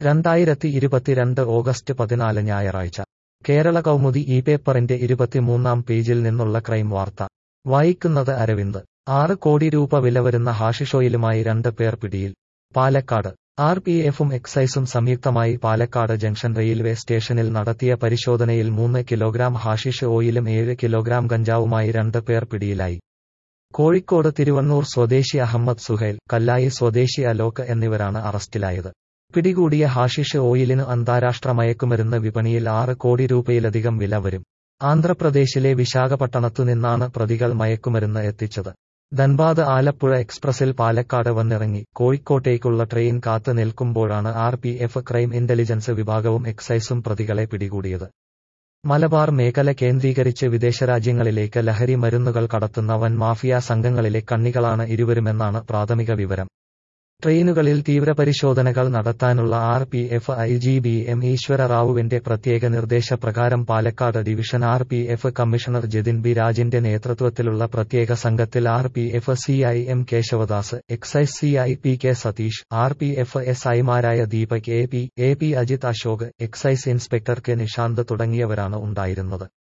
രണ്ടായിരത്തി ഇരുപത്തിരണ്ട് ഓഗസ്റ്റ് പതിനാല് ഞായറാഴ്ച കേരള കൗമുദി ഈ പേപ്പറിന്റെ ഇരുപത്തിമൂന്നാം പേജിൽ നിന്നുള്ള ക്രൈം വാർത്ത വായിക്കുന്നത് അരവിന്ദ് ആറ് കോടി രൂപ വില വരുന്ന ഹാഷിഷോയിലുമായി രണ്ട് പേർ പിടിയിൽ പാലക്കാട് ആർ പി എഫും എക്സൈസും സംയുക്തമായി പാലക്കാട് ജംഗ്ഷൻ റെയിൽവേ സ്റ്റേഷനിൽ നടത്തിയ പരിശോധനയിൽ മൂന്ന് കിലോഗ്രാം ഹാഷിഷ് ഓയിലും ഏഴ് കിലോഗ്രാം ഗഞ്ചാവുമായി രണ്ട് പേർ പിടിയിലായി കോഴിക്കോട് തിരുവണ്ണൂർ സ്വദേശി അഹമ്മദ് സുഹൈൽ കല്ലായി സ്വദേശി അലോക് എന്നിവരാണ് അറസ്റ്റിലായത് പിടികൂടിയ ഹാഷിഷ് ഓയിലിന് അന്താരാഷ്ട്ര മയക്കുമരുന്ന് വിപണിയിൽ ആറ് കോടി രൂപയിലധികം വില വരും ആന്ധ്രാപ്രദേശിലെ വിശാഖപട്ടണത്തു നിന്നാണ് പ്രതികൾ മയക്കുമരുന്ന് എത്തിച്ചത് ധൻബാദ് ആലപ്പുഴ എക്സ്പ്രസിൽ പാലക്കാട് വന്നിറങ്ങി കോഴിക്കോട്ടേക്കുള്ള ട്രെയിൻ കാത്തു നിൽക്കുമ്പോഴാണ് R P F crime intelligence വിഭാഗവും എക്സൈസും പ്രതികളെ പിടികൂടിയത് മലബാർ മേഖല കേന്ദ്രീകരിച്ച് വിദേശരാജ്യങ്ങളിലേക്ക് ലഹരി മരുന്നുകൾ കടത്തുന്ന വൻ മാഫിയ സംഘങ്ങളിലെ കണ്ണികളാണ് ഇരുവരുമെന്നാണ് പ്രാഥമിക വിവരം ട്രെയിനുകളിൽ തീവ്രപരിശോധനകൾ നടത്താനുള്ള R P F I G B M Eeshwara റാവുവിന്റെ പ്രത്യേക നിർദ്ദേശപ്രകാരം Palakkad division R P F commissioner Jathin B രാജിന്റെ നേതൃത്വത്തിലുള്ള പ്രത്യേക സംഘത്തിൽ R P F C I M Keshavadas excise C I P K Satheesh R P F S ഐമാരായ Deepak A P A P Ajith Ashok excise inspector K Nishanth തുടങ്ങിയവരാണ് ഉണ്ടായിരുന്നത്